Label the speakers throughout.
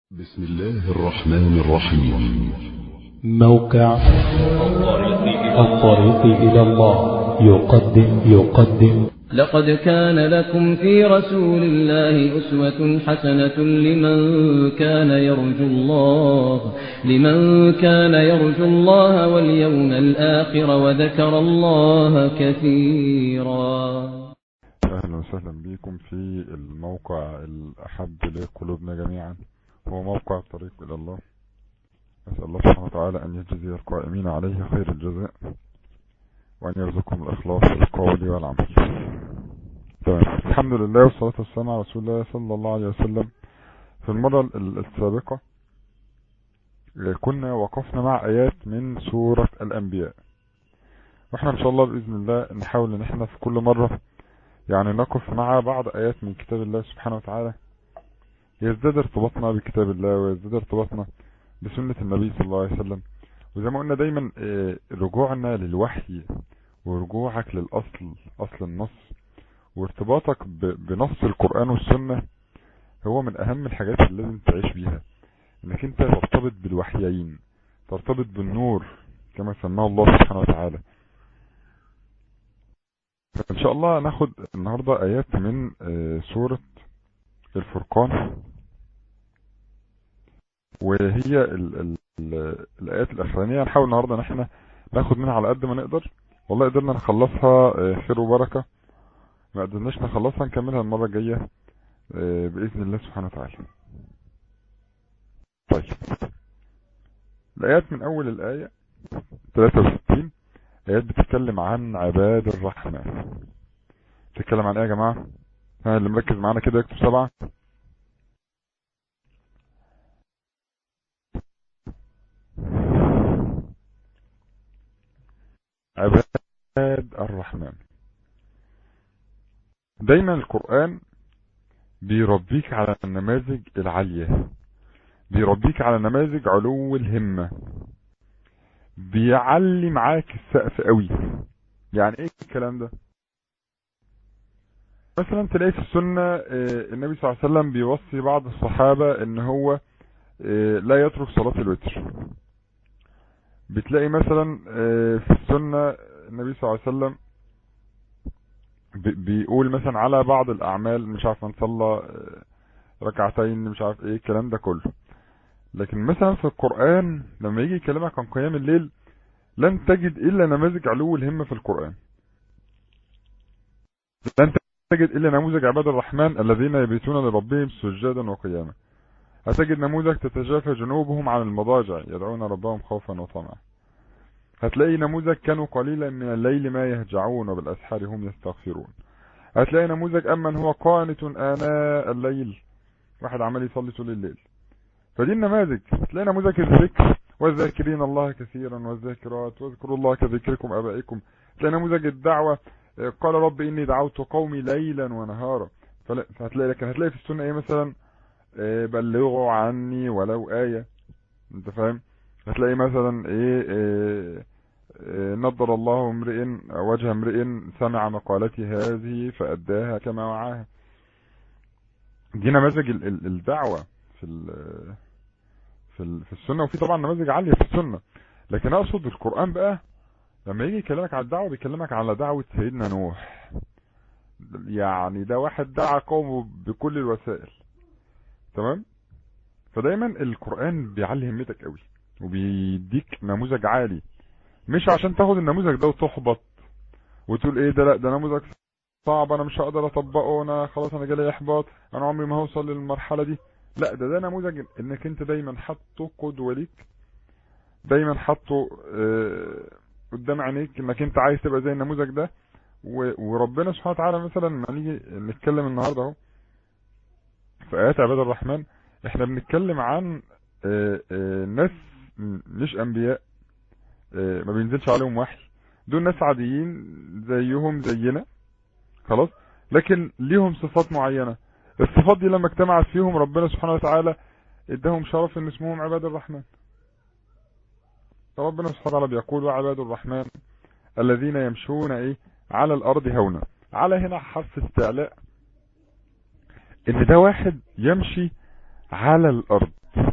Speaker 1: بسم الله الرحمن الرحيم
Speaker 2: موقع الطريق إلى الله يقدم يقدم
Speaker 3: لقد كان لكم في رسول الله أسوة حسنة لمن كان يرجو الله لمن كان يرجو الله واليوم الآخر وذكر الله كثيرا
Speaker 4: أهلا وسهلا بكم في الموقع الأحب لقلوبنا جميعا هو موقع الطريق إلى الله أسأل الله سبحانه وتعالى أن يجزي القائمين عليه خير الجزاء وأن يرزقهم الإخلاص في القول والعمل تمام الحمد لله والصلاة والسلام على رسول الله صلى الله عليه وسلم في المرة ال- السابقة كنا وقفنا مع آيات من سورة الأنبياء واحنا إن شاء الله بإذن الله نحاول إن احنا في كل مرة يعني نقف مع بعض آيات من كتاب الله سبحانه وتعالى يزداد ارتباطنا بكتاب الله ويزداد ارتباطنا بسنة النبي صلى الله عليه وسلم وزي ما قلنا دايما آه، رجوعنا للوحي ورجوعك للأصل أصل النص وارتباطك ب- بنص القرآن والسنة هو من أهم الحاجات اللي لازم تعيش بيها انك انت ترتبط بالوحيين ترتبط بالنور كما سماه الله سبحانه وتعالى ان شاء الله ناخد النهاردة ايات من آه، سورة الفرقان وهي ال ال ال الايات الاخرانية هنحاول النهاردة ان احنا ناخد منها على قد ما نقدر والله قدرنا نخلصها آه، خير وبركة ما قدرناش نخلصها نكملها المرة الجاية آه، بإذن الله سبحانه وتعالى طيب الآيات من أول الآية 63 آيات بتتكلم عن عباد الرحمن بتتكلم عن ايه يا جماعة ها اللي مركز معانا كده يكتب سبعة عباد الرحمن دايما القرآن بيربيك على النماذج العالية بيربيك على نماذج علو الهمة بيعلي معاك السقف قوي يعني ايه الكلام ده مثلا تلاقي في السنة آه، النبي صلى الله عليه وسلم بيوصي بعض الصحابة ان هو آه، لا يترك صلاة الوتر بتلاقي مثلا آه، في السنة النبي صلى الله عليه وسلم بي- بيقول مثلا على بعض الاعمال مش عارف من صلى آه، ركعتين مش عارف ايه الكلام ده كله لكن مثلا في القرآن لما يجي يكلمك عن قيام الليل لن تجد الا نماذج علو الهمة في القرآن لن تجد الا نموذج عباد الرحمن الذين يبيتون لربهم سجادا وقياما هتجد نموذج تتجافى جنوبهم عن المضاجع يدعون ربهم خوفا وطمعا هتلاقي نموذج كانوا قليلا من الليل ما يهجعون وبالأسحار هم يستغفرون هتلاقي نموذج أمن هو قانت آناء الليل واحد عمال يصلي طول الليل فدي النماذج هتلاقي نموذج الذكر والذاكرين الله كثيرا والذاكرات واذكروا الله كذكركم أبائكم هتلاقي نموذج الدعوة آه، قال رب إني دعوت قومي ليلا ونهارا فلا- فهتلاقي لكن هتلاقي في السنة ايه مثلا آه، بلغوا عني ولو آية انت فاهم هتلاقي مثلا ايه آه، آه، نضر الله امرئ وجه امرئ سمع مقالتي هذه فأداها كما وعاها دي نماذج ال- ال- الدعوة في ال- في ال- في السنة وفي طبعا نماذج عالية في السنة لكن اقصد القرآن بقى لما يجي يكلمك على الدعوة بيكلمك على دعوة سيدنا نوح يعني ده واحد دعا قومه بكل الوسائل تمام فدايما القرآن بيعلي همتك قوي وبيديك نموذج عالي مش عشان تاخد النموذج ده وتحبط وتقول ايه ده لا ده نموذج صعب انا مش هقدر اطبقه انا خلاص انا جالي احباط انا عمري ما هوصل للمرحلة دي لا ده ده نموذج انك انت دايما حاطه قدوة ليك دايما حاطه آه، قدام عينيك انك انت عايز تبقى زي النموذج ده و- وربنا سبحانه وتعالى مثلا لما نيجي نتكلم النهارده اهو في ايات عباد الرحمن احنا بنتكلم عن آه، آه، ناس م- مش انبياء آه، ما بينزلش عليهم وحي دول ناس عاديين زيهم زينا خلاص لكن ليهم صفات معينة الصفات دي لما اجتمعت فيهم ربنا سبحانه وتعالى اداهم شرف ان اسمهم عباد الرحمن ربنا سبحانه وتعالى بيقول وعباد الرحمن الذين يمشون ايه على الارض هونا على هنا حرف استعلاء ان ده واحد يمشي على الارض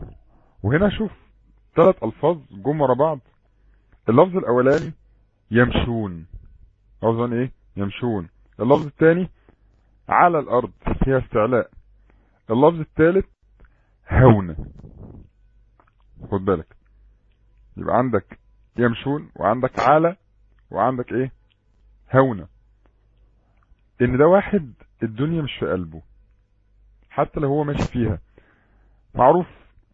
Speaker 4: وهنا شوف ثلاث الفاظ جم ورا بعض اللفظ الاولاني يمشون لفظا ايه يمشون اللفظ الثاني على الارض فيها استعلاء اللفظ الثالث هون خد بالك يبقى عندك يمشون وعندك على وعندك ايه هونة ان ده واحد الدنيا مش في قلبه حتى لو هو ماشي فيها معروف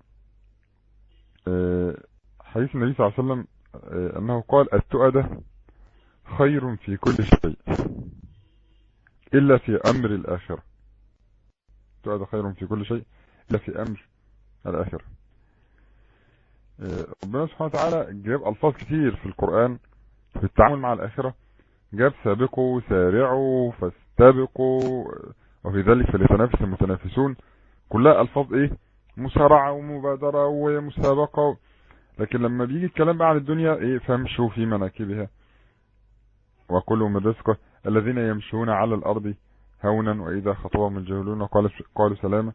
Speaker 4: آه، حديث النبي صلى الله عليه وسلم آه، انه قال التؤدة خير في كل شيء الا في امر الاخرة التؤدة خير في كل شيء الا في امر الاخرة آه، ربنا سبحانه وتعالى جاب الفاظ كتير في القرآن في التعامل مع الاخرة جاب سابقوا سارعوا فاستبقوا وفي ذلك فليتنافس المتنافسون كلها الفاظ ايه مسارعة ومبادرة ومسابقة لكن لما بيجي الكلام بقى عن الدنيا ايه فامشوا في مناكبها وكلوا من رزقه الذين يمشون على الارض هونا واذا خطبهم الجاهلون قالوا قالوا سلاما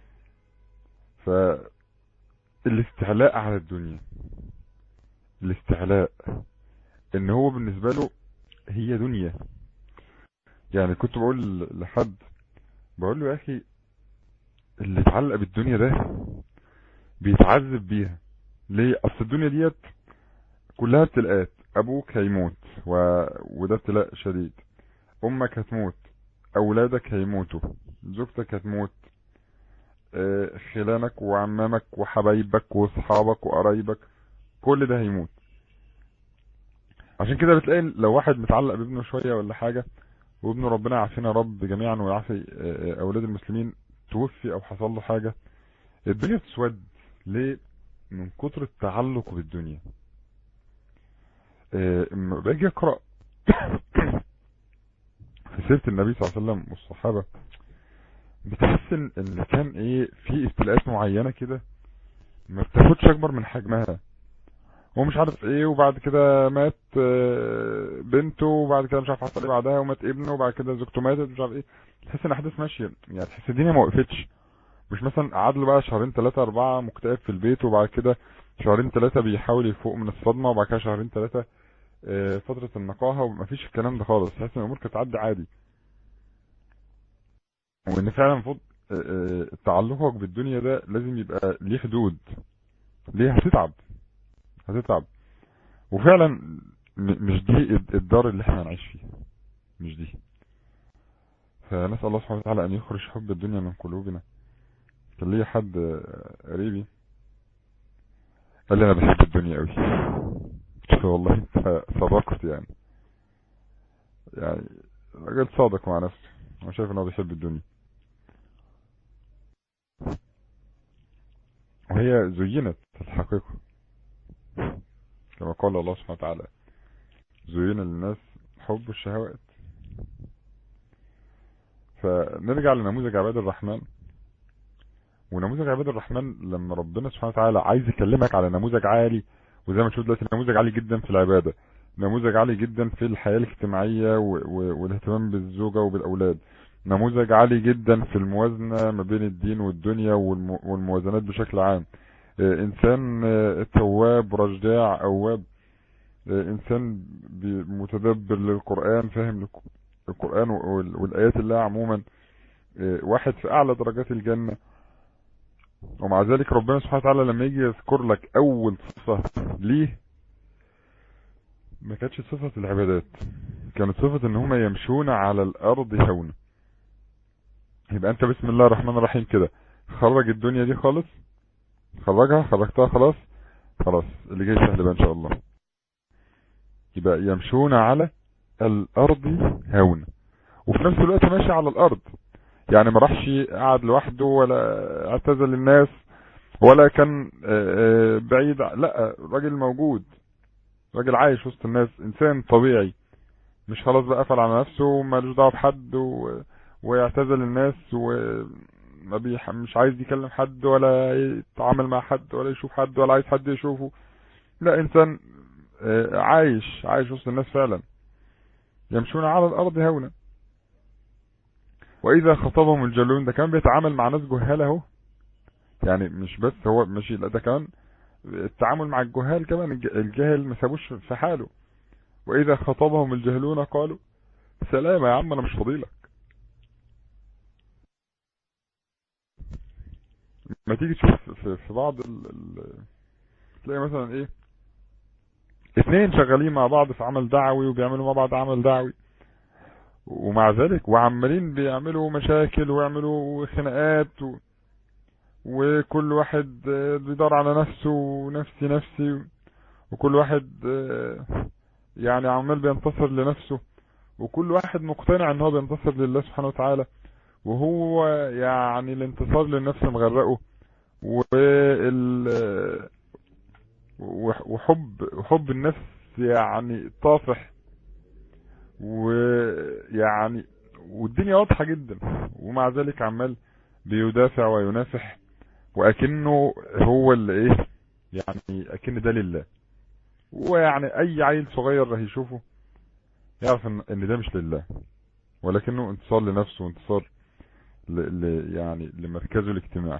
Speaker 4: فالاستعلاء على الدنيا الاستعلاء ان هو بالنسبة له هي دنيا يعني كنت بقول لحد بقول له يا اخي اللي اتعلق بالدنيا ده بيتعذب بيها ليه اصل الدنيا ديت كلها ابتلاءات ابوك هيموت و... وده ابتلاء شديد امك هتموت اولادك هيموتوا زوجتك هتموت آه، خلانك وعمامك وحبايبك واصحابك وقرايبك كل ده هيموت عشان كده بتلاقي لو واحد متعلق بابنه شوية ولا حاجة وابنه ربنا يعافينا يا رب جميعا ويعافي آه، اولاد المسلمين توفي او حصل له حاجة الدنيا بتسود ليه من كتر التعلق بالدنيا آه، اما باجي اقرا في سيره النبي صلى الله عليه وسلم والصحابه بتحس ان إن كان ايه في ابتلاءات معينه كده ما بتاخدش اكبر من حجمها هو مش عارف ايه وبعد كده مات آه، بنته وبعد كده مش عارف حصل ايه بعدها ومات ابنه وبعد كده زوجته ماتت مش عارف ايه تحس ان الاحداث ماشيه يعني تحس الدنيا ما وقفتش مش مثلا قعد له بقى شهرين ثلاثة أربعة مكتئب في البيت وبعد كده شهرين ثلاثة بيحاول يفوق من الصدمة وبعد كده شهرين ثلاثة آه، فترة النقاهة ومفيش الكلام ده خالص تحس ان الأمور كانت تعدي عادي وإن فعلا المفروض آه، آه، تعلقك بالدنيا ده لازم يبقى ليه حدود ليه هتتعب هتتعب وفعلا م- مش دي الد- الدار اللي احنا هنعيش فيها مش دي فنسأل الله سبحانه وتعالى أن يخرج حب الدنيا من قلوبنا كان ليا حد آه، قريبي قال لي انا بحب الدنيا قوي قلت له والله انت صدقت يعني يعني راجل صادق مع نفسه هو شايف ان هو بيحب الدنيا وهي زينت في الحقيقة كما قال الله سبحانه وتعالى زين للناس حب الشهوات فنرجع لنموذج عباد الرحمن ونموذج عباد الرحمن لما ربنا سبحانه وتعالى عايز يكلمك على نموذج عالي وزي ما تشوف دلوقتي نموذج عالي جدا في العبادة نموذج عالي جدا في الحياة الاجتماعية و- و- والاهتمام بالزوجة وبالأولاد نموذج عالي جدا في الموازنة ما بين الدين والدنيا والم- والموازنات بشكل عام آه، إنسان آه، تواب رجاع أواب آه، إنسان بي- متدبر للقرآن فاهم للق- القرآن وال- والآيات الله عموما آه، واحد في أعلى درجات الجنة ومع ذلك ربنا سبحانه وتعالى لما يجي يذكر لك اول صفة ليه ما كانتش صفة العبادات كانت صفة ان هم يمشون على الارض هونا يبقى انت بسم الله الرحمن الرحيم كده خرج الدنيا دي خالص خرجها خرجتها خلاص خلاص اللي جاي سهل بقى ان شاء الله يبقى يمشون على الارض هونا وفي نفس الوقت ماشي على الارض يعني ما راحش قعد لوحده ولا اعتزل الناس ولا كان آه، آه، بعيد لا راجل موجود راجل عايش وسط الناس انسان طبيعي مش خلاص بقى قفل على نفسه ومالوش دعوه بحد و... ويعتزل الناس وما بيح... مش عايز يكلم حد ولا يتعامل مع حد ولا يشوف حد ولا عايز حد يشوفه لا انسان آه، عايش عايش وسط الناس فعلا يمشون على الارض هونا واذا خطبهم الجلون ده كان بيتعامل مع ناس جهال اهو يعني مش بس هو ماشي لا ده كمان التعامل مع الجهال كمان الج- الجاهل ما سابوش في حاله واذا خطبهم الجاهلون قالوا سلام يا عم انا مش فضيلك ما تيجي تشوف في, في بعض ال... ال... تلاقي مثلا ايه اثنين شغالين مع بعض في عمل دعوي وبيعملوا مع بعض عمل دعوي ومع ذلك وعمالين بيعملوا مشاكل ويعملوا خناقات و... وكل واحد آه، بيدور على نفسه ونفسي نفسي وكل واحد آه، يعني عمال بينتصر لنفسه وكل واحد مقتنع ان هو بينتصر لله سبحانه وتعالى وهو يعني الانتصار للنفس مغرقه وال وح- وحب وحب النفس يعني طافح ويعني والدنيا واضحة جدا ومع ذلك عمال بيدافع وينافح وأكنه هو اللي ايه يعني أكن ده لله ويعني أي عيل صغير هيشوفه يعرف ان إن ده مش لله ولكنه انتصار لنفسه وانتصار ل... ل... يعني لمركزه الاجتماعي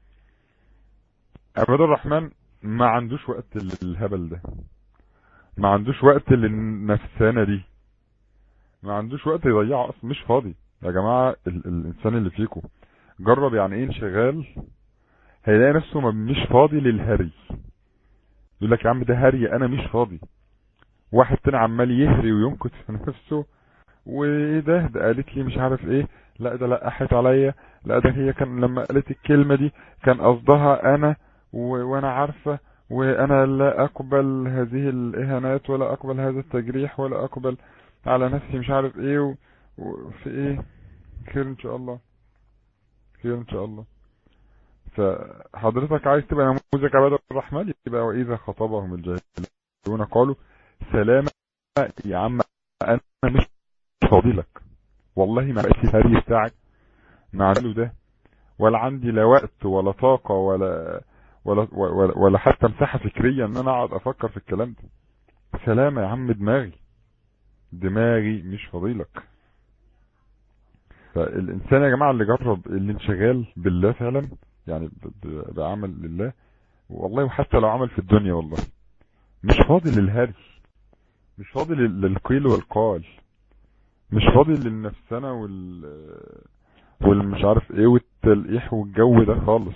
Speaker 4: عباد الرحمن ما عندوش وقت للهبل ده ما عندوش وقت للنفسانة دي ما عندوش وقت يضيعه اصلا مش فاضي يا جماعة ال... الانسان اللي فيكم جرب يعني ايه انشغال هيلاقي نفسه ما- مش فاضي للهري يقول لك يا عم ده هري انا مش فاضي واحد تاني عمال يهري وينكت في نفسه وايه ده ده قالت لي مش عارف ايه لا ده لقحت عليا لا ده هي كان لما قالت الكلمة دي كان قصدها انا و... وانا عارفة وانا لا اقبل هذه الاهانات ولا اقبل هذا التجريح ولا اقبل على نفسي مش عارف ايه و... وفي ايه خير ان شاء الله خير ان شاء الله فحضرتك عايز تبقى نموذج عباد الرحمن يبقى واذا خطبهم الجاهلون قالوا سلام يا عم انا مش فاضي لك والله ما بقيت الهري بتاعك ما عمله ده ولا عندي لا وقت ولا طاقة ولا ولا ولا, ولا حتى مساحة فكرية ان انا اقعد افكر في الكلام ده سلامة يا عم دماغي دماغي مش فاضيلك فالانسان يا جماعة اللي جرب الانشغال بالله فعلا يعني ب- ب- بعمل لله والله وحتى لو عمل في الدنيا والله مش فاضي للهري مش فاضي لل- للقيل والقال مش فاضي للنفسنة وال والمش عارف ايه والتلقيح والجو ده خالص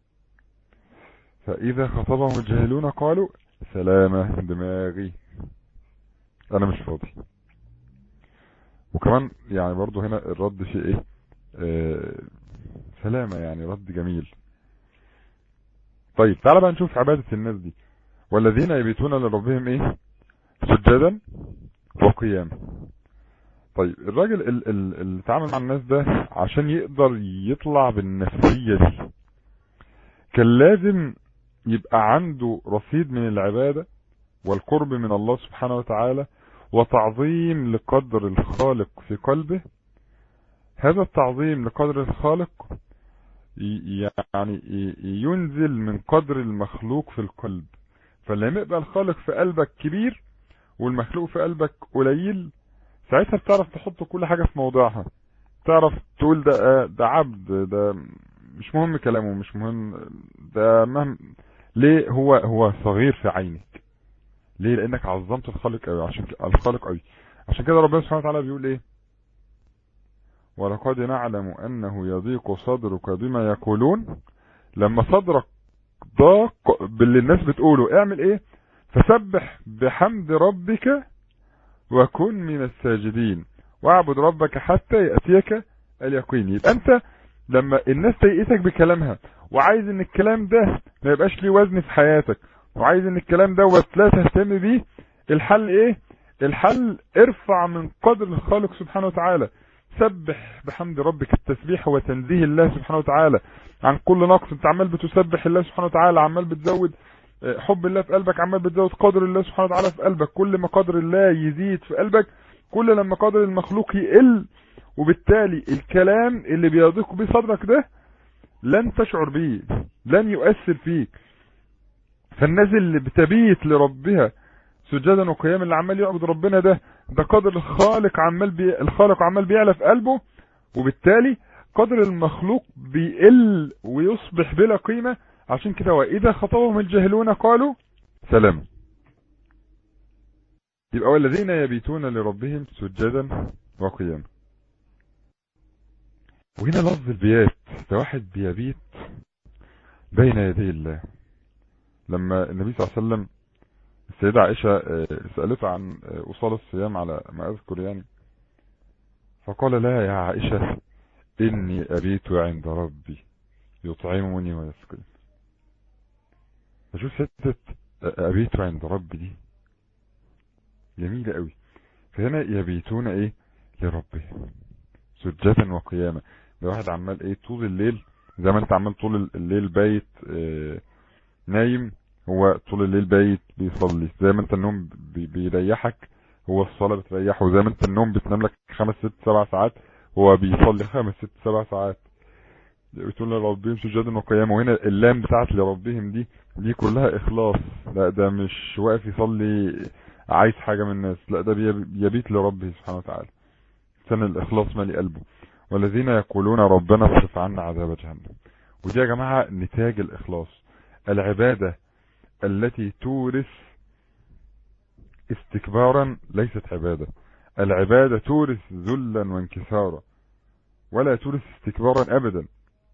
Speaker 4: فاذا خطبهم الجاهلون قالوا سلامة دماغي انا مش فاضي وكمان يعني برضو هنا الرد فيه ايه آه سلامة يعني رد جميل طيب تعال بقى نشوف عبادة الناس دي والذين يبيتون لربهم ايه سجدا وقياما طيب الراجل ال- ال- اللي اتعامل مع الناس ده عشان يقدر يطلع بالنفسية دي كان لازم يبقى عنده رصيد من العبادة والقرب من الله سبحانه وتعالى وتعظيم لقدر الخالق في قلبه هذا التعظيم لقدر الخالق ي- يعني ي- ينزل من قدر المخلوق في القلب فلما يبقى الخالق في قلبك كبير والمخلوق في قلبك قليل ساعتها بتعرف تحط كل حاجة في موضعها تعرف تقول ده آه، ده عبد ده مش مهم كلامه مش مهم ده مهم ليه هو هو صغير في عينك ليه لانك عظمت الخالق قوي عشان ك- الخالق قوي عشان كده ربنا سبحانه وتعالى بيقول ايه ولقد نعلم انه يضيق صدرك بما يقولون لما صدرك ضاق باللي الناس بتقوله اعمل ايه فسبح بحمد ربك وكن من الساجدين واعبد ربك حتى يأتيك اليقين يبقى انت لما الناس تيئتك بكلامها وعايز ان الكلام ده ما يبقاش ليه وزن في حياتك وعايز ان الكلام دوت لا تهتم بيه الحل ايه الحل ارفع من قدر الخالق سبحانه وتعالى سبح بحمد ربك التسبيح وتنزيه الله سبحانه وتعالى عن كل نقص انت عمال بتسبح الله سبحانه وتعالى عمال بتزود آه، حب الله في قلبك عمال بتزود قدر الله سبحانه وتعالى في قلبك كل ما قدر الله يزيد في قلبك كل لما قدر المخلوق يقل وبالتالي الكلام اللي بيضيق بيه صدرك ده لن تشعر بيه لن يؤثر فيك فالناس اللي بتبيت لربها سجدا وقياما اللي عمال يعبد ربنا ده ده قدر الخالق عمال بي... الخالق عمال بيعلى في قلبه وبالتالي قدر المخلوق بيقل ويصبح بلا قيمة عشان كده وإذا خطبهم الجاهلون قالوا سلام يبقى والذين يبيتون لربهم سجدا وقياما وهنا لفظ البيات ده واحد بيبيت بين يدي الله لما النبي صلى الله عليه وسلم السيدة عائشة سألته عن أصال الصيام على ما أذكر يعني فقال لا يا عائشة إني أبيت عند ربي يطعمني ويسقين فشوف ستة أبيت عند ربي دي جميلة قوي فهنا يبيتون ايه لربهم سجدا وقياما ده واحد عمال ايه طول الليل زي ما انت عمال طول الليل بايت اه نايم هو طول الليل بايت بيصلي زي ما انت النوم بي بيريحك هو الصلاة بتريحه زي ما انت النوم بتنام لك خمس ست سبع ساعات هو بيصلي خمس ست سبع ساعات يبيتون لربهم سجدا وقياما وهنا اللام بتاعت لربهم دي دي كلها اخلاص لا ده مش واقف يصلي عايز حاجة من الناس لا ده يبيت لربه سبحانه وتعالى سنة الإخلاص مالي قلبه والذين يقولون ربنا اصرف عنا عذاب جهنم ودي يا جماعة نتاج الإخلاص العبادة التي تورث استكبارا ليست عبادة العبادة تورث ذلا وانكسارا ولا تورث استكبارا أبدا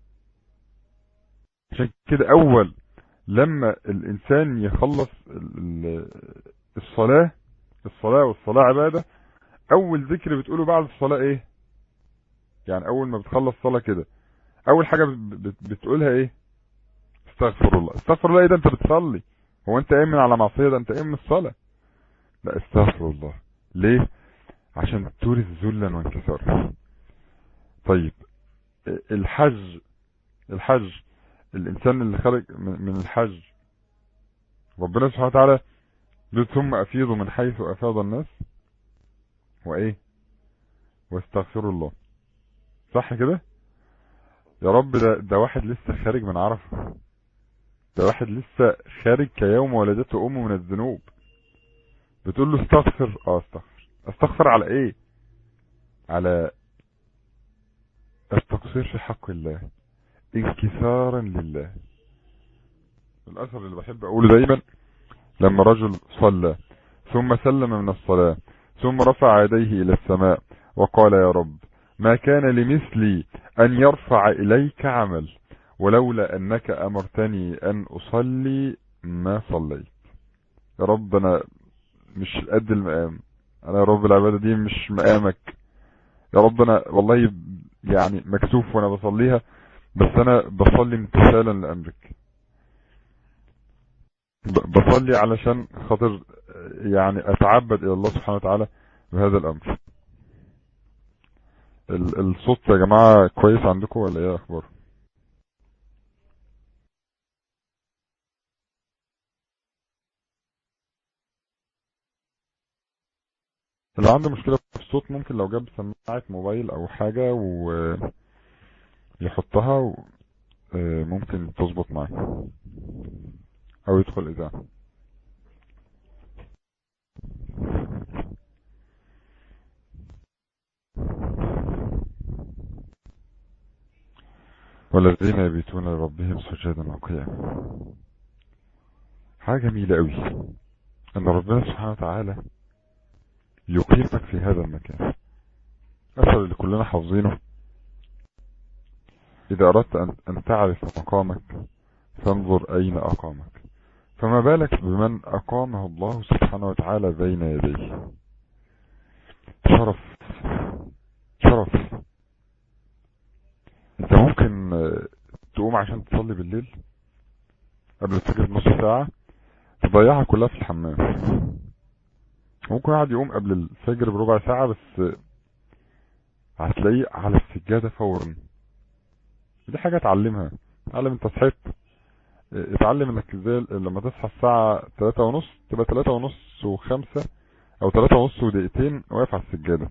Speaker 4: عشان كده أول لما الإنسان يخلص الصلاة الصلاة والصلاة عبادة اول ذكر بتقوله بعد الصلاة ايه يعني اول ما بتخلص صلاة كده اول حاجة بتقولها ايه استغفر الله استغفر الله ايه ده انت بتصلي هو انت قايم من على معصية ده انت قايم من الصلاة لا استغفر الله ليه عشان تورث ذلا وانكسارا طيب الحج الحج الانسان اللي خرج من الحج ربنا سبحانه وتعالى ثم افيضوا من حيث افاض الناس وايه واستغفروا الله صح كده يا رب ده, ده واحد لسه خارج من عرفة ده واحد لسه خارج كيوم ولدته امه من الذنوب بتقول له استغفر اه استغفر استغفر على ايه على التقصير في حق الله انكسارا لله الاثر اللي بحب اقوله دايما لما رجل صلى ثم سلم من الصلاة ثم رفع يديه إلى السماء وقال يا رب ما كان لمثلي أن يرفع إليك عمل ولولا أنك أمرتني أن أصلي ما صليت يا رب أنا مش قد المقام أنا يا رب العبادة دي مش مقامك يا رب أنا والله يعني مكسوف وأنا بصليها بس أنا بصلي امتثالا لأمرك بصلي علشان خاطر يعني اتعبد الى الله سبحانه وتعالى بهذا الامر الصوت يا جماعة كويس عندكم ولا ايه اخبار اللي عنده مشكلة في الصوت ممكن لو جاب سماعة موبايل او حاجة ويحطها ممكن تظبط معاه او يدخل اذاعة والذين يبيتون لربهم سجدا وقياما حاجة جميلة قوي ان ربنا سبحانه وتعالى يقيمك في هذا المكان اثر اللي كلنا حافظينه اذا اردت ان تعرف مقامك فانظر اين اقامك فما بالك بمن اقامه الله سبحانه وتعالى بين يديه شرف شرف انت ممكن تقوم عشان تصلي بالليل قبل الفجر بنص ساعة تضيعها كلها في الحمام ممكن واحد يقوم قبل الفجر بربع ساعة بس هتلاقيه على السجادة فورا دي حاجة اتعلمها اتعلم انت صحيت اتعلم انك ازاي لما تصحى الساعة تلاتة ونص تبقى تلاتة ونص وخمسة او تلاتة ونص ودقيقتين واقف على السجادة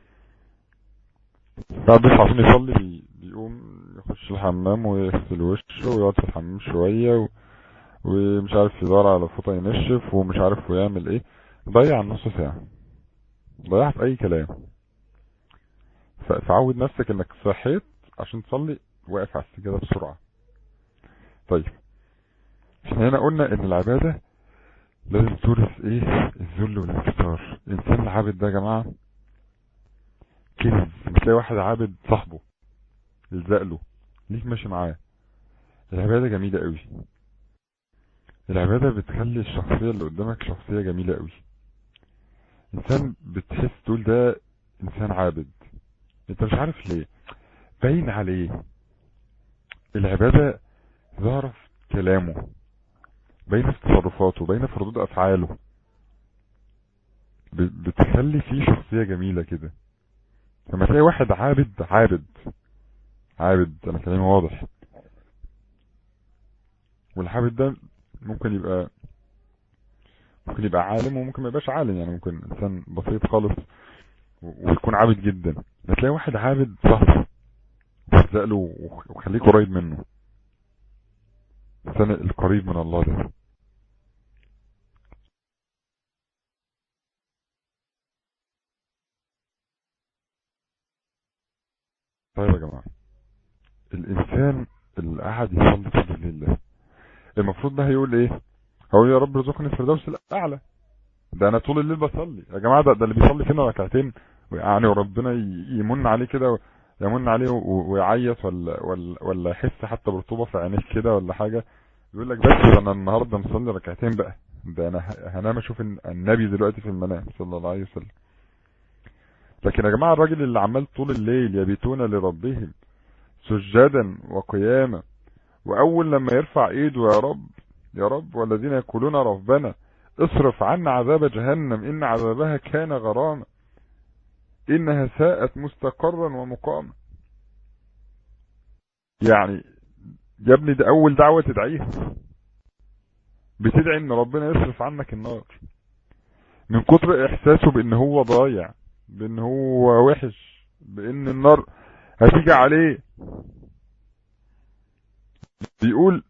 Speaker 4: بعد بيصحى عشان يصلي بي بيقوم يخش الحمام ويغسل وشه ويقعد في الحمام شوية و... ومش عارف يدور على فوطة ينشف ومش عارف ويعمل ايه ضيع النص ساعة ضيعها في اي كلام فعود نفسك انك صحيت عشان تصلي واقف على السجادة بسرعة طيب احنا هنا قلنا ان العبادة لازم تورث ايه الذل والانكسار الانسان العابد ده يا جماعة كنز بتلاقي واحد عابد صاحبه يلزق له ليك ماشي معاه العبادة جميلة قوي العبادة بتخلي الشخصية اللي قدامك شخصية جميلة قوي انسان بتحس تقول ده انسان عابد انت مش عارف ليه باين عليه العبادة ظاهرة في كلامه باينة في تصرفاته باينة في ردود افعاله ب- بتخلي فيه شخصية جميلة كده لما تلاقي واحد عابد عابد عابد انا كلامي واضح والعابد ده ممكن يبقى ممكن يبقى عالم وممكن ما يبقاش عالم يعني ممكن انسان بسيط خالص و- ويكون عابد جدا هتلاقي واحد عابد صاحبه وتلزق له وخ- وخليك قريب منه الانسان القريب من الله ده طيب يا جماعة الانسان اللي قاعد يصلي طول الليل ده المفروض ده هيقول ايه هقول يا رب ارزقني الفردوس الاعلى ده انا طول الليل بصلي يا جماعه ده, ده اللي بيصلي فينا ركعتين يعني وربنا ي- يمن عليه كده يمن عليه و- ويعيط ولا ولا ولا يحس حتى برطوبه في عينيه كده ولا حاجه يقول لك بس ده انا النهارده مصلي ركعتين بقى ده انا ه- هنام اشوف الن- النبي دلوقتي في المنام صلى الله عليه وسلم لكن يا جماعه الراجل اللي عمال طول الليل يبيتون لربهم سجدا وقياما واول لما يرفع ايده يا رب يا رب والذين يقولون ربنا اصرف عنا عذاب جهنم ان عذابها كان غراما انها ساءت مستقرا ومقاما يعني يا ابني ده اول دعوة تدعيها بتدعي ان ربنا يصرف عنك النار من كتر احساسه بان هو ضايع بان هو وحش بان النار هتيجي عليه بيقول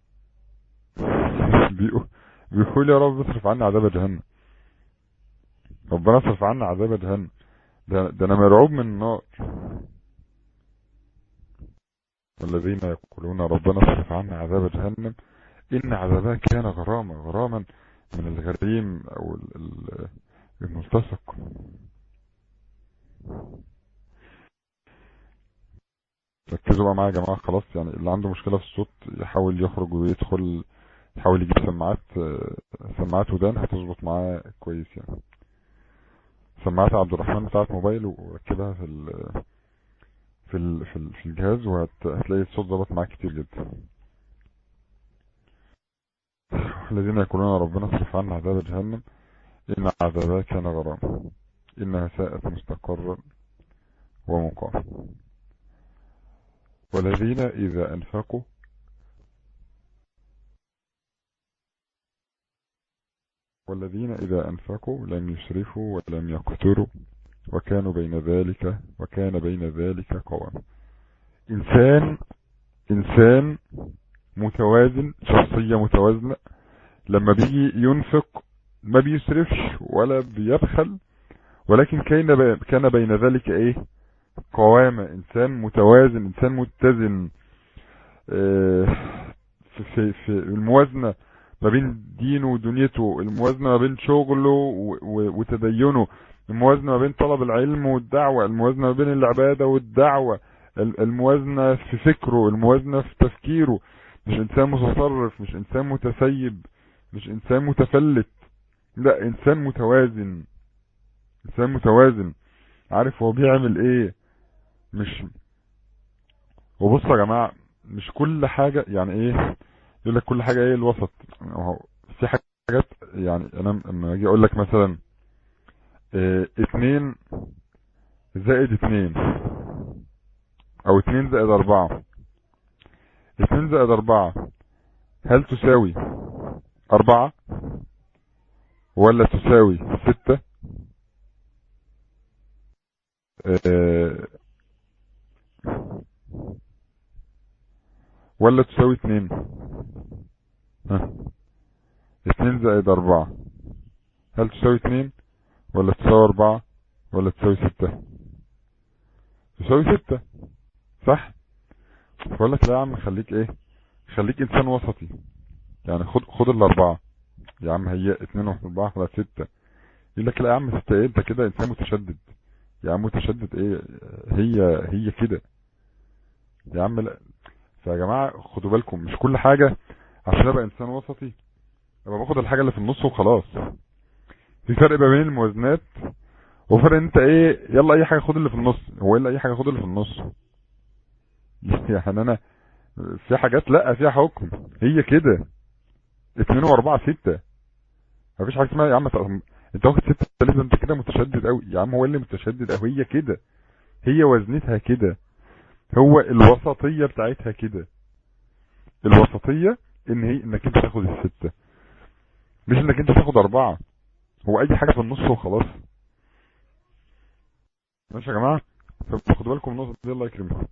Speaker 4: بيقول بيقول يا رب اصرف عنا عذاب جهنم ربنا اصرف عنا عذاب جهنم ده, ده انا مرعوب من النار والذين يقولون ربنا اصرف عنا عذاب جهنم ان عذابها كان غراما غراما من الغريم او ال- ال- الملتصق ركزوا بقى معايا يا جماعه خلاص يعني اللي عنده مشكله في الصوت يحاول يخرج ويدخل يحاول يجيب سماعات آه، سماعات ودان هتظبط معاه كويس يعني سماعات عبد الرحمن بتاعت موبايل وركبها في ال في ال في, ال في الجهاز وهتلاقي الصوت ظبط معاك كتير جدا الذين يقولون ربنا اصرف عنا عذاب جهنم إن عذابها كان غرام إنها ساءت مستقرا ومقام والذين إذا أنفقوا والذين إذا أنفقوا لم يسرفوا ولم يقتروا وكانوا بين ذلك وكان بين ذلك قواما إنسان إنسان متوازن شخصية متوازنة لما بيجي ينفق ما بيسرفش ولا بيبخل ولكن كان بي- كان بين ذلك ايه قوامة انسان متوازن انسان متزن آه، في, في, في الموازنة ما بين دينه ودنيته الموازنة ما بين شغله و- و- وتدينه الموازنة ما بين طلب العلم والدعوة الموازنة ما بين العبادة والدعوة ال- الموازنة في فكره الموازنة في تفكيره مش انسان متطرف مش انسان متسيب مش انسان متفلت لا انسان متوازن انسان متوازن عارف هو بيعمل ايه مش وبصوا يا جماعة مش كل حاجة يعني ايه يقول لك كل حاجة ايه الوسط هو في حاجات يعني انا لما اجي اقول لك مثلا اه اتنين زائد اتنين او اتنين زائد اربعة اتنين زائد اربعة هل تساوي اربعة ولا تساوي ستة اه ولا تساوي اتنين ها اتنين زائد اربعة هل تساوي اتنين ولا تساوي اربعة ولا تساوي ستة تساوي ستة صح فقول لك لا يا عم خليك ايه خليك انسان وسطي يعني خد خد الاربعة يا عم هي اتنين واربعة ولا ستة يقول لك لا يا عم ستة ايه انت كده انسان متشدد يا عم متشدد ايه هي هي كده يا عم لا فيا جماعة خدوا بالكم مش كل حاجة عشان ابقى انسان وسطي ابقى باخد الحاجة اللي في النص وخلاص في فرق ما بين الموازنات وفرق انت ايه يلا اي حاجة خد اللي في النص هو الا اي حاجة خد اللي في النص يعني انا في حاجات لا فيها حكم هي كده اتنين واربعة ستة مفيش حاجة اسمها يا عم طب انت واخد ستة لازم انت كده متشدد قوي يا عم هو اللي متشدد قوي هي كده هي وزنتها كده هو الوسطية بتاعتها كده الوسطية ان هي انك انت تاخد الستة مش انك انت تاخد اربعة هو اي حاجة في النص وخلاص ماشي يا جماعة فخدوا بالكم النقطة دي الله يكرمكم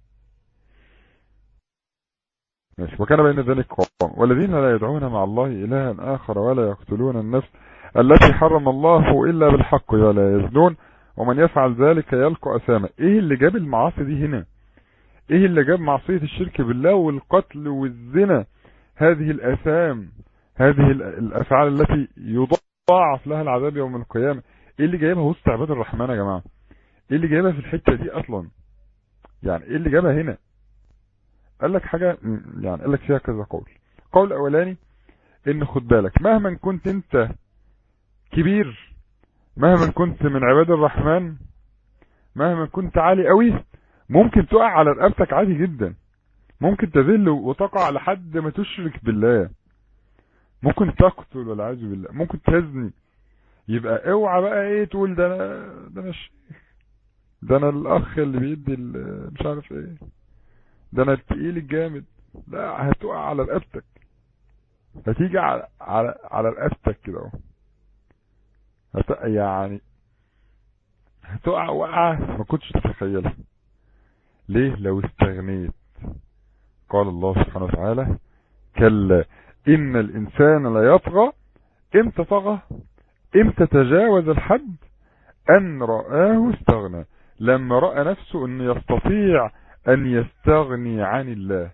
Speaker 4: ماشي وكان بين ذلك قوام والذين لا يدعون مع الله إلها آخر ولا يقتلون النفس التي حرم الله إلا بالحق ولا يزنون ومن يفعل ذلك يلقى أسامة إيه اللي جاب المعاصي دي هنا إيه اللي جاب معصية الشرك بالله والقتل والزنا هذه الأثام هذه الأفعال التي يضاعف لها العذاب يوم القيامة إيه اللي جايبها وسط عباد الرحمن يا جماعة إيه اللي جايبها في الحتة دي أصلا يعني إيه اللي جابها هنا قال لك حاجة يعني قال لك فيها كذا قول قول الاولاني ان خد بالك مهما كنت انت كبير مهما كنت من عباد الرحمن مهما كنت عالي قوي ممكن تقع على رقبتك عادي جدا ممكن تذل وتقع لحد ما تشرك بالله ممكن تقتل والعياذ بالله ممكن تزني يبقى اوعى بقى ايه تقول ده انا ده انا الشيخ ده انا الاخ اللي بيدي مش عارف ايه ده انا التقيل الجامد لا هتقع على رقبتك هتيجي على على على رقبتك كده اهو هت... يعني هتقع وقعة ما كنتش تتخيلها ليه لو استغنيت قال الله سبحانه وتعالى كلا ان الانسان لا يطغى امتى طغى امتى تجاوز الحد ان رآه استغنى لما رأى نفسه انه يستطيع ان يستغني عن الله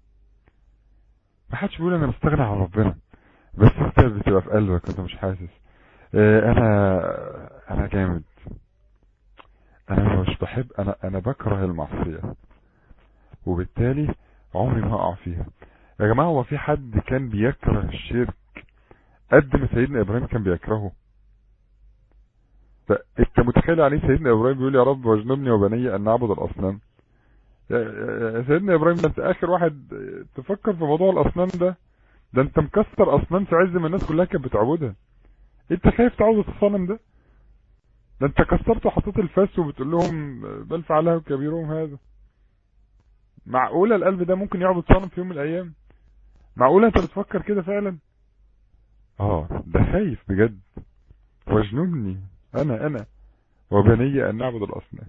Speaker 4: ما حدش بيقول انا بستغنى عن ربنا بس انت بتبقى في قلبك انت مش حاسس اه انا انا جامد انا مش بحب انا انا بكره المعصية وبالتالي عمري ما اقع فيها يا جماعة هو في حد كان بيكره الشرك قد ما سيدنا ابراهيم كان بيكرهه فانت متخيل عليه سيدنا ابراهيم بيقول يا رب واجنبني وبني ان نعبد الاصنام يا سيدنا ابراهيم ده انت اخر واحد تفكر في موضوع الاصنام ده ده انت مكسر اصنام في عز ما الناس كلها كانت بتعبدها انت خايف تعوض الصنم ده ده انت كسرته وحطيت الفاس وبتقول لهم بل فعله كبيرهم هذا معقولة القلب ده ممكن يعبد صنم في يوم من الايام معقولة انت بتفكر كده فعلا اه ده خايف بجد واجنبني انا انا وبني ان نعبد الاصنام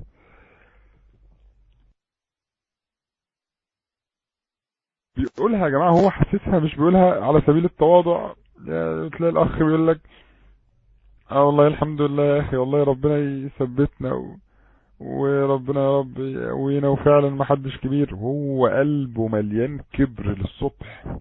Speaker 4: بيقولها يا جماعة هو حاسسها مش بيقولها على سبيل التواضع تلاقي الاخ بيقول لك اه والله الحمد لله يا اخي والله ربنا يثبتنا و... وربنا يا رب يقوينا وفعلا ما حدش كبير هو قلبه مليان كبر للصبح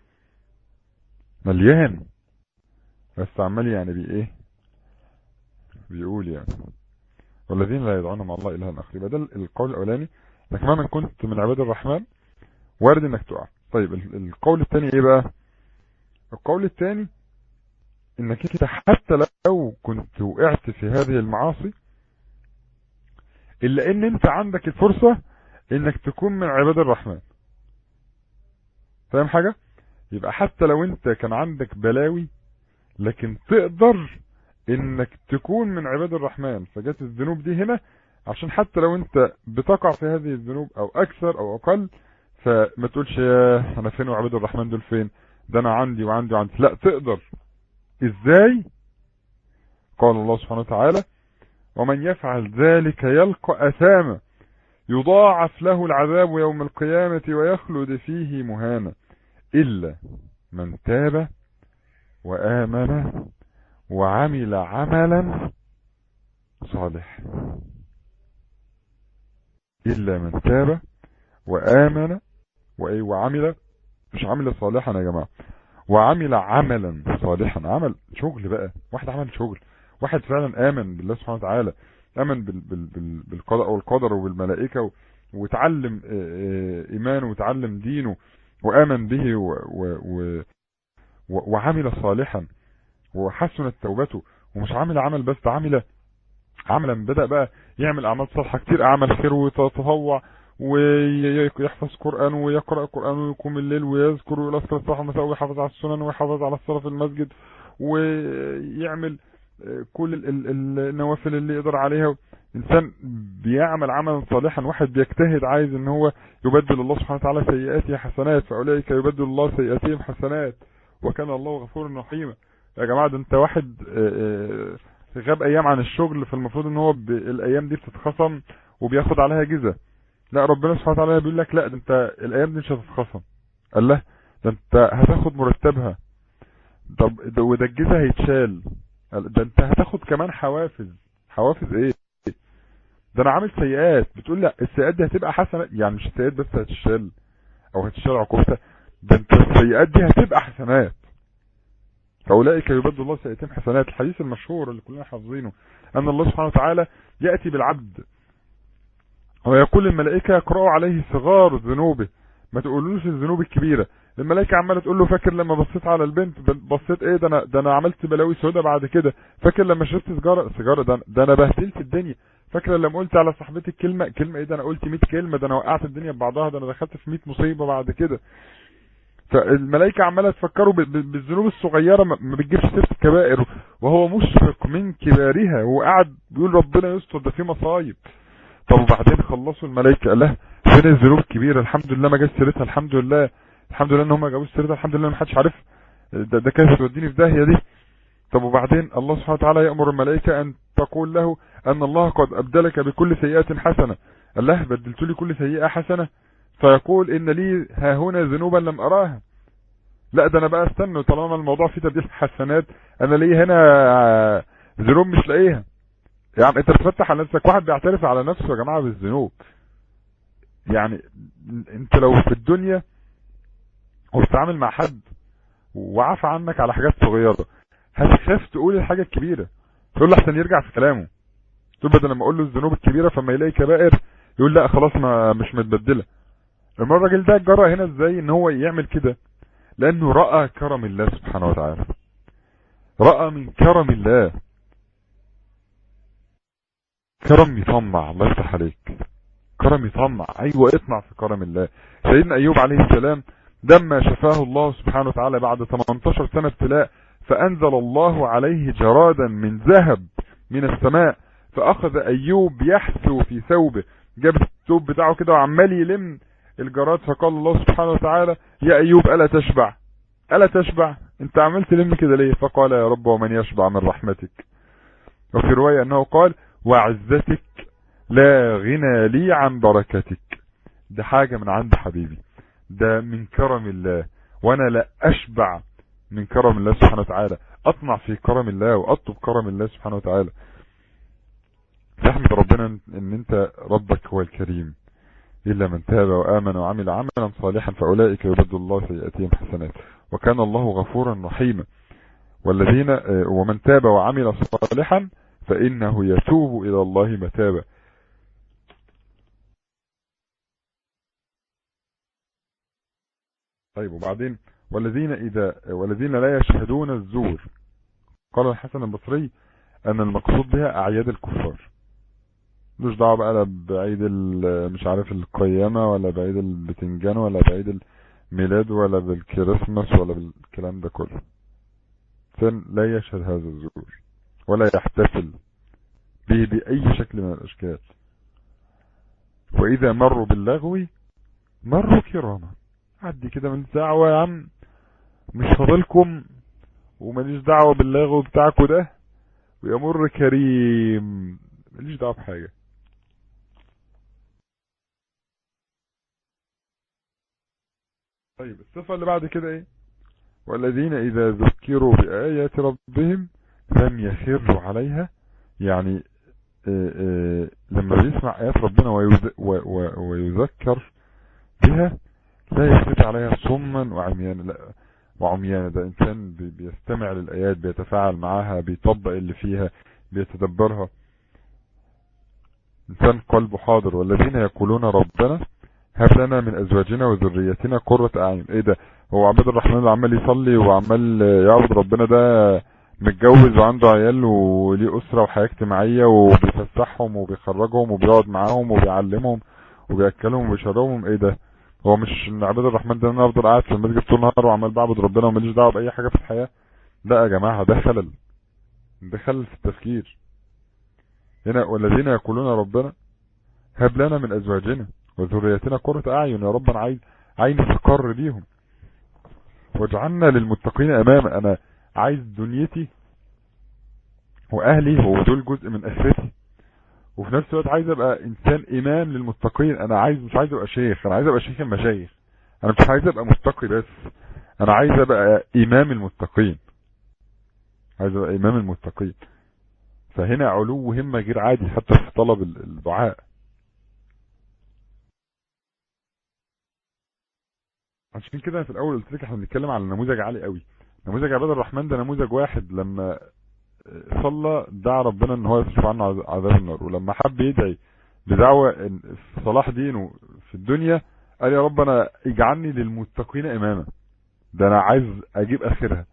Speaker 4: مليان بس عمال يعني بي ايه بيقول يعني والذين لا يدعون مع الله إلها آخر يبقى ده القول الأولاني انك مهما كنت من عباد الرحمن وارد انك تقع طيب القول الثاني ايه بقى القول الثاني انك انت حتى لو كنت وقعت في هذه المعاصي الا ان انت عندك الفرصة انك تكون من عباد الرحمن فاهم حاجة يبقى حتى لو انت كان عندك بلاوي لكن تقدر انك تكون من عباد الرحمن فجت الذنوب دي هنا عشان حتى لو انت بتقع في هذه الذنوب او اكثر او اقل فما تقولش يا انا فين وعباد الرحمن دول فين ده انا عندي وعندي وعندي لا تقدر ازاي قال الله سبحانه وتعالى ومن يفعل ذلك يلقى اثاما يضاعف له العذاب يوم القيامة ويخلد فيه مهانا إلا من تاب وآمن وعمل عملا صالح إلا من تاب وآمن وإيه وعمل مش عمل صالحا يا جماعة وعمل عملا صالحا عمل شغل بقى واحد عمل شغل واحد فعلا آمن بالله سبحانه وتعالى آمن بال بال بال بالقضاء والقدر وبالملائكة و- وتعلم آه، آه، إيمانه وتعلم دينه وآمن به و و و و- وعمل صالحا وحسنت توبته ومش عامل عمل بس ده عمل عملا بدأ بقى يعمل أعمال صالحة كتير أعمال خير ويتطوع ويحفظ قرآن ويقرأ قرآن ويقوم الليل ويذكر ويذكر الصباح والمساء ويحافظ على السنن ويحافظ على الصلاة في المسجد ويعمل آه، كل ال- ال- النوافل اللي يقدر عليها إنسان بيعمل عملا صالحا واحد بيجتهد عايز ان هو يبدل الله سبحانه وتعالى سيئاته حسنات فأولئك يبدل الله سيئاتهم حسنات وكان الله غفورا رحيما يا جماعة ده انت واحد آه، آه، غاب ايام عن الشغل فالمفروض ان هو ب- الايام دي بتتخصم وبياخد عليها جزء لا ربنا سبحانه وتعالى بيقول لك لا ده انت الايام دي مش هتتخصم قال له ده انت هتاخد مرتبها طب ده وده الجزء هيتشال قال ده انت هتاخد كمان حوافز حوافز ايه ده انا عامل سيئات بتقول لا السيئات دي هتبقى حسنات يعني مش السيئات بس هتشال او هتشال عقوبتها ده انت السيئات دي هتبقى حسنات فاولئك يبدل الله سيئاتهم حسنات الحديث المشهور اللي كلنا حافظينه ان الله سبحانه وتعالى ياتي بالعبد ويقول الملائكه اقرأوا عليه صغار ذنوبه ما تقولوش الذنوب الكبيره الملائكه عماله تقول له فاكر لما بصيت على البنت ده بصيت ايه ده انا ده انا عملت بلاوي سودا بعد كده فاكر لما شربت سيجاره سيجاره ده, ده انا بهدلت الدنيا فاكر لما قلت على صاحبتي الكلمه كلمه ايه ده انا قلت 100 كلمه ده انا وقعت الدنيا ببعضها ده انا دخلت في 100 مصيبه بعد كده فالملائكة عمالة تفكروا ب- ب- بالذنوب الصغيرة ما ما بتجيبش سيرة الكبائر وهو مشفق من كبارها هو قاعد بيقول ربنا يستر ده في مصايب طب وبعدين خلصوا الملائكة قال لها فين الذنوب الكبيرة الحمد لله ما جاش سيرتها الحمد لله الحمد لله ان هم ما جابوش سيرتها الحمد لله ما حدش عارف ده, ده كانت توديني في داهية دي طب وبعدين الله سبحانه وتعالى يأمر الملائكة ان تقول له ان الله قد ابدلك بكل سيئة حسنة قال له بدلت لي كل سيئة حسنة فيقول ان لي ها هنا ذنوبا لم اراها لا ده انا بقى استنى طالما الموضوع فيه تبديل حسنات انا ليه هنا ذنوب مش لاقيها يعني انت بتفتح على نفسك واحد بيعترف على نفسه يا جماعه بالذنوب يعني انت لو في الدنيا وبتتعامل مع حد وعفى عنك على حاجات صغيره هتخاف تقول الحاجه الكبيره تقول له احسن يرجع في كلامه تقول بدل لما اقول له الذنوب الكبيره فما يلاقي كبائر يقول لا خلاص ما مش متبدله اما الراجل ده جرى هنا ازاي ان هو يعمل كده لانه راى كرم الله سبحانه وتعالى راى من كرم الله كرم يطمع الله يفتح عليك كرم يطمع ايوه اطمع في كرم الله سيدنا ايوب عليه السلام لما شفاه الله سبحانه وتعالى بعد 18 سنة ابتلاء فانزل الله عليه جرادا من ذهب من السماء فاخذ ايوب يحثو في ثوبه جاب الثوب بتاعه كده وعمال يلم الجراد فقال الله سبحانه وتعالى يا ايوب الا تشبع الا تشبع انت عملت تلم كده ليه فقال يا رب ومن يشبع من رحمتك وفي رواية انه قال وعزتك لا غنى لي عن بركتك ده حاجة من عند حبيبي ده من كرم الله وانا لا اشبع من كرم الله سبحانه وتعالى اطمع في كرم الله واطلب كرم الله سبحانه وتعالى تحمد ربنا ان انت ربك هو الكريم إلا من تاب وآمن وعمل عملا صالحا فأولئك يبدل الله سيئاتهم حسنات وكان الله غفورا رحيما والذين ومن تاب وعمل صالحا فإنه يتوب إلى الله متابا طيب وبعدين والذين إذا والذين لا يشهدون الزور قال الحسن البصري أن المقصود بها أعياد الكفار مش دعوه بقى لا بعيد مش عارف القيامة ولا بعيد البتنجان ولا بعيد الميلاد ولا بالكريسماس ولا بالكلام ده كله فين لا يشهد هذا الزور ولا يحتفل به بأي شكل من الأشكال وإذا مروا باللغو مروا كراما عدي كده من دعوة يا عم مش فاضلكم وماليش دعوة باللغو بتاعكم ده ويمر كريم ماليش دعوة بحاجة طيب الصفة اللي بعد كده ايه والذين اذا ذكروا بآيات ربهم لم يخروا عليها يعني آآ آآ لما بيسمع آيات ربنا ويذكر بها لا يختفي عليها صما وعميانا لا وعميانا ده انسان بي- بيستمع للآيات بيتفاعل معاها بيطبق اللي فيها بيتدبرها انسان قلبه حاضر والذين يقولون ربنا هب لنا من ازواجنا وذريتنا قرة اعين ايه ده هو عبد الرحمن اللي عمال يصلي وعمال يعبد ربنا ده متجوز وعنده عيال وليه اسرة وحياة اجتماعية وبيفسحهم وبيخرجهم وبيقعد معاهم وبيعلمهم وبيأكلهم وبيشربهم ايه ده هو مش ان عباد الرحمن ده إن انا افضل قاعد في المسجد طول النهار وعمال بعبد ربنا وماليش دعوه باي حاجه في الحياه لا يا جماعه ده خلل ده خلل في التفكير هنا والذين يقولون ربنا هب لنا من ازواجنا وذريتنا قرة اعين يا رب انا عايز عايز استقر بيهم واجعلنا للمتقين اماما انا عايز دنيتي واهلي هو دول جزء من اخرتي وفي نفس الوقت عايز ابقى انسان امام للمتقين انا عايز مش عايز ابقى شيخ انا عايز ابقى شيخ المشايخ انا مش عايز ابقى متقي بس انا عايز ابقى امام المتقين عايز ابقى امام المتقين فهنا علو همة غير عادي حتى في طلب ال- الدعاء عشان كده في الاول قلت لك احنا بنتكلم على نموذج عالي قوي نموذج عباد الرحمن ده نموذج واحد لما صلى دعا ربنا ان هو يصرف عنه عذ- عذاب النار ولما حب يدعي بدعوة إن- في صلاح دينه في الدنيا قال يا رب انا اجعلني للمتقين اماما ده انا عايز اجيب اخرها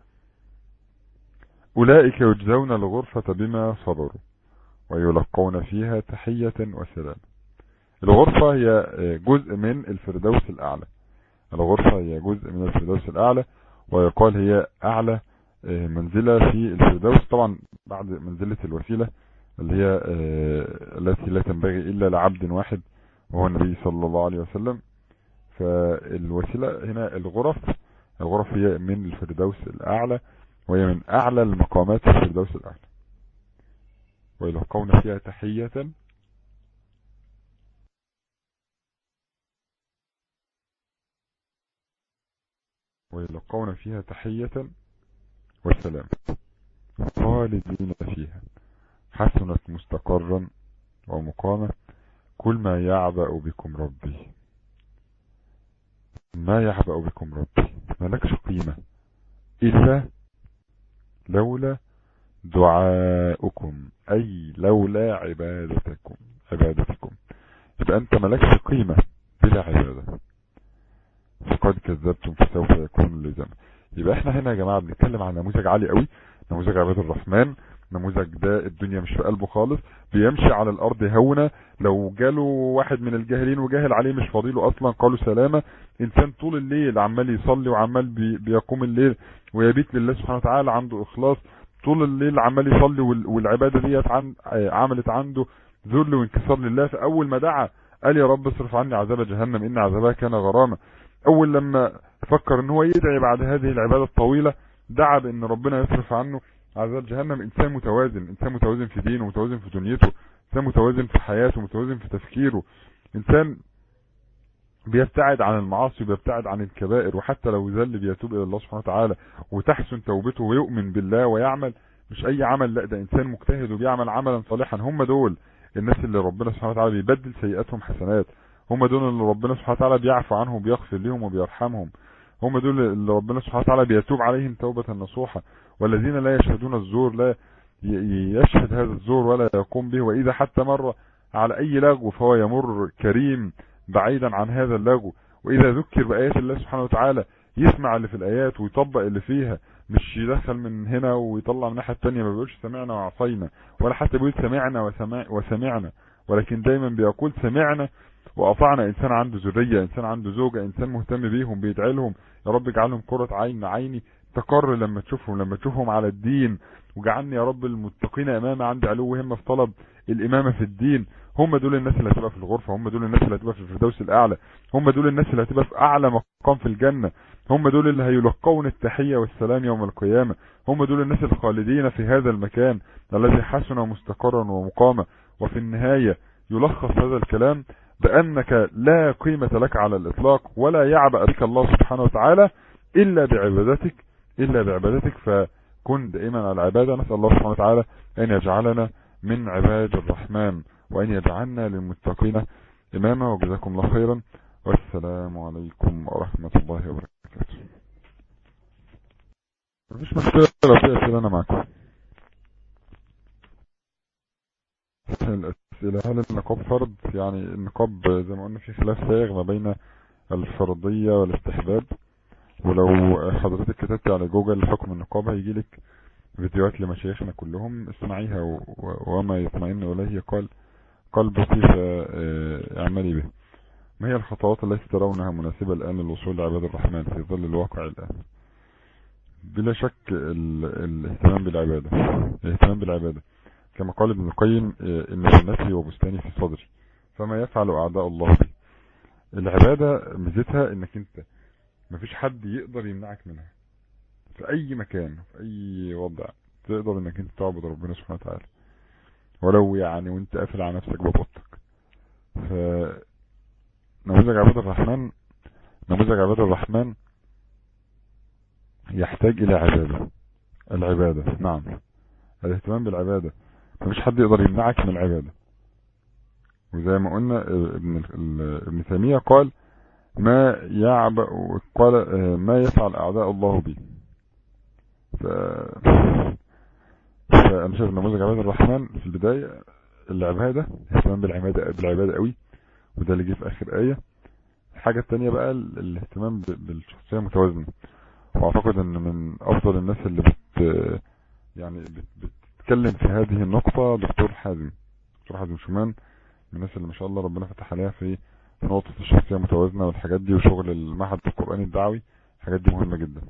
Speaker 4: اولئك يجزون الغرفة بما صبروا ويلقون فيها تحية وسلام الغرفة هي جزء من الفردوس الاعلى الغرفة هي جزء من الفردوس الاعلى ويقال هي اعلى منزلة في الفردوس طبعا بعد منزلة الوسيلة اللي هي آه، التي لا تنبغي إلا لعبد واحد وهو النبي صلى الله عليه وسلم فالوسيلة هنا الغرف الغرف هي من الفردوس الأعلى وهي من أعلى المقامات في الفردوس الأعلى ويلقون فيها تحية ويلقون فيها تحية والسلام خالدين فيها حسنت مستقرا ومقاما كل ما يعبأ بكم ربي ما يعبأ بكم ربي ملكش قيمة إلا لولا دعاؤكم أي لولا عبادتكم عبادتكم يبقى أنت ملكش قيمة بلا عبادة فقد كذبتم فسوف يكون لزاما يبقى احنا هنا يا جماعة بنتكلم عن نموذج عالي قوي نموذج عباد الرحمن نموذج ده الدنيا مش في قلبه خالص بيمشي على الارض هونة لو جاله واحد من الجاهلين وجاهل عليه مش فاضيله اصلا قالوا سلامة انسان طول الليل عمال يصلي وعمال بي بيقوم الليل ويبيت لله سبحانه وتعالى عنده اخلاص طول الليل عمال يصلي وال- والعبادة ديت عن عملت عنده ذل وانكسار لله فاول ما دعا قال يا رب اصرف عني عذاب جهنم ان عذابها كان غرامة اول لما فكر ان هو يدعي بعد هذه العبادة الطويلة دعا بان ربنا يصرف عنه عذاب جهنم انسان متوازن انسان متوازن في دينه متوازن في دنيته انسان متوازن في حياته متوازن في تفكيره انسان بيبتعد عن المعاصي وبيبتعد عن الكبائر وحتى لو ذل بيتوب الى الله سبحانه وتعالى وتحسن توبته ويؤمن بالله ويعمل مش اي عمل لا ده انسان مجتهد وبيعمل عملا صالحا هم دول الناس اللي ربنا سبحانه وتعالى بيبدل سيئاتهم حسنات هم دول اللي ربنا سبحانه وتعالى بيعفو عنهم وبيغفر لهم وبيرحمهم هم دول اللي ربنا سبحانه وتعالى بيتوب عليهم توبة نصوحة والذين لا يشهدون الزور لا ي- يشهد هذا الزور ولا يقوم به وإذا حتى مر على أي لغو فهو يمر كريم بعيدا عن هذا اللغو وإذا ذكر بآيات الله سبحانه وتعالى يسمع اللي في الآيات ويطبق اللي فيها مش يدخل من هنا ويطلع من الناحية التانية ما بيقولش سمعنا وعصينا ولا حتى بيقول سمعنا وسمع وسمعنا ولكن دايما بيقول سمعنا وأطعنا إنسان عنده ذرية إنسان عنده زوجة إنسان مهتم بيهم بيدعي لهم يا رب اجعلهم قرة عين عيني تقر لما تشوفهم لما تشوفهم على الدين وجعلني يا رب المتقين امامي عندي علو همه في طلب الامامه في الدين هم دول الناس اللي هتبقى في الغرفه هم دول الناس اللي هتبقى في الفردوس الاعلى هم دول الناس اللي هتبقى في اعلى مقام في الجنه هم دول اللي هيلقون التحيه والسلام يوم القيامه هم دول الناس الخالدين في هذا المكان الذي حسن مستقرا ومقاما وفي النهايه يلخص هذا الكلام بأنك لا قيمة لك على الإطلاق ولا يعبأ بك الله سبحانه وتعالى إلا بعبادتك إلا بعبادتك فكن دائما على العبادة نسأل الله سبحانه وتعالى أن يجعلنا من عباد الرحمن وأن يجعلنا للمتقين إماما وجزاكم الله خيرا والسلام عليكم ورحمة الله وبركاته مفيش مشكلة لو في أسئلة أنا معكم الأسئلة هل النقاب فرض يعني النقاب زي ما قلنا في خلاف سائغ ما بين الفرضية والاستحباب ولو حضرتك كتبت على جوجل حكم النقاب هيجي لك فيديوهات لمشايخنا كلهم اسمعيها و- و- وما يطمئن إليه قال قلبك فاعملي به ما هي الخطوات التي ترونها مناسبة الآن للوصول لعباد الرحمن في ظل الواقع الآن بلا شك ال- الاهتمام بالعبادة الاهتمام بالعبادة كما قال ابن القيم آه، إن جنتي وبستاني في صدري فما يفعل أعداء الله به العبادة ميزتها إنك أنت مفيش حد يقدر يمنعك منها في أي مكان في أي وضع تقدر إنك أنت تعبد ربنا سبحانه وتعالى ولو يعني وأنت قافل على نفسك باب أوضتك ف نموذج عباد الرحمن نموذج عباد الرحمن يحتاج إلى عبادة العبادة نعم الاهتمام بالعبادة مفيش حد يقدر يمنعك من العبادة وزي ما قلنا آه، ابن ال- ابن تيمية قال ما يعبأ قال آه، ما يفعل أعداء الله بي ف... فأنا شايف نموذج عباد الرحمن في البداية العبادة اهتمام بالعبادة بالعبادة قوي وده اللي جه في آخر آية الحاجة التانية بقى ال- الاهتمام ب- بالشخصية متوازنة واعتقد ان من افضل الناس اللي بت يعني بت بتتكلم في هذه النقطة دكتور حازم دكتور حازم شومان من الناس اللي ما شاء الله ربنا فتح عليها في نقطة الشخصية المتوازنة والحاجات دي وشغل المعهد القرآني الدعوي الحاجات دي مهمة جدا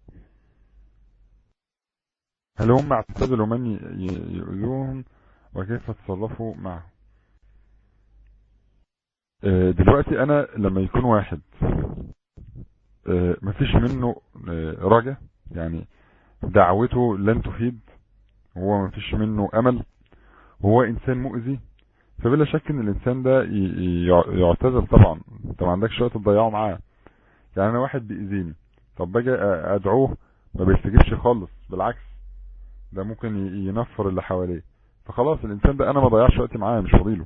Speaker 4: هل هم اعتزلوا من ي- ي- يؤذوهم وكيف تصرفوا معه آه، دلوقتي انا لما يكون واحد آه، مفيش منه آه، رجا يعني دعوته لن تفيد هو مفيش منه امل وهو انسان مؤذي فبلا شك ان الانسان ده ي- ي- يعتزل طبعا انت ما عندكش وقت تضيعه معاه يعني انا واحد بيأذيني طب باجي أ- ادعوه ما بيستجيبش خالص بالعكس ده ممكن ي- ينفر اللي حواليه فخلاص الانسان ده انا ما ضيعش وقتي معاه مش فاضيله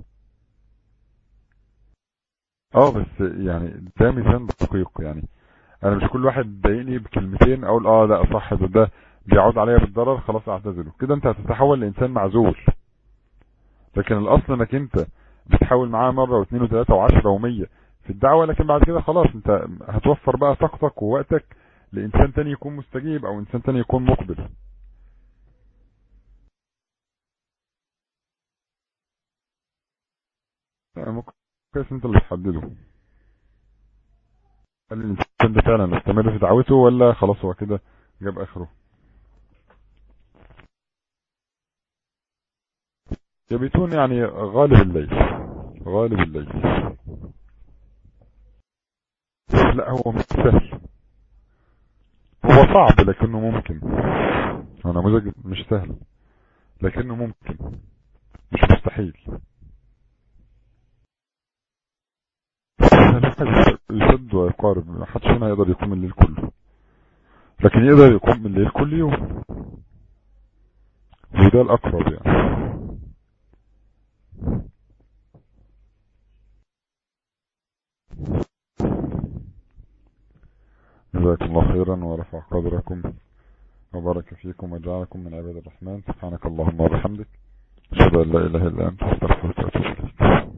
Speaker 4: اه بس يعني ده ميزان دقيق يعني انا مش كل واحد ضايقني بكلمتين اقول اه لا صح ده ده بيعود عليا بالضرر خلاص اعتزله كده انت هتتحول لانسان معزول لكن الاصل انك انت بتحاول معاه مرة واثنين وثلاثة وعشرة ومية في الدعوة لكن بعد كده خلاص انت هتوفر بقى طاقتك ووقتك لانسان تاني يكون مستجيب او انسان تاني يكون مقبل لا، ممكن كويس انت اللي تحدده هل الانسان ده فعلا استمر في دعوته ولا خلاص هو كده جاب اخره يبيتون يعني غالب الليل غالب الليل لا هو مش سهل هو صعب لكنه ممكن هو نموذج مش سهل لكنه ممكن مش مستحيل الواحد يسد ويقارب ما حدش هنا يقدر يقوم الليل كله لكن يقدر يقوم الليل كل يوم وده الأقرب يعني جزاكم الله خيرا ورفع قدركم وبارك فيكم وجعلكم من عباد الرحمن سبحانك اللهم وبحمدك أشهد أن لا إله إلا أنت أستغفرك وأتوب إليك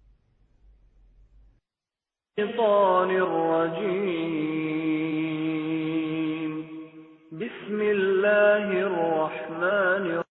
Speaker 5: الشيطان الرجيم بسم الله الرحمن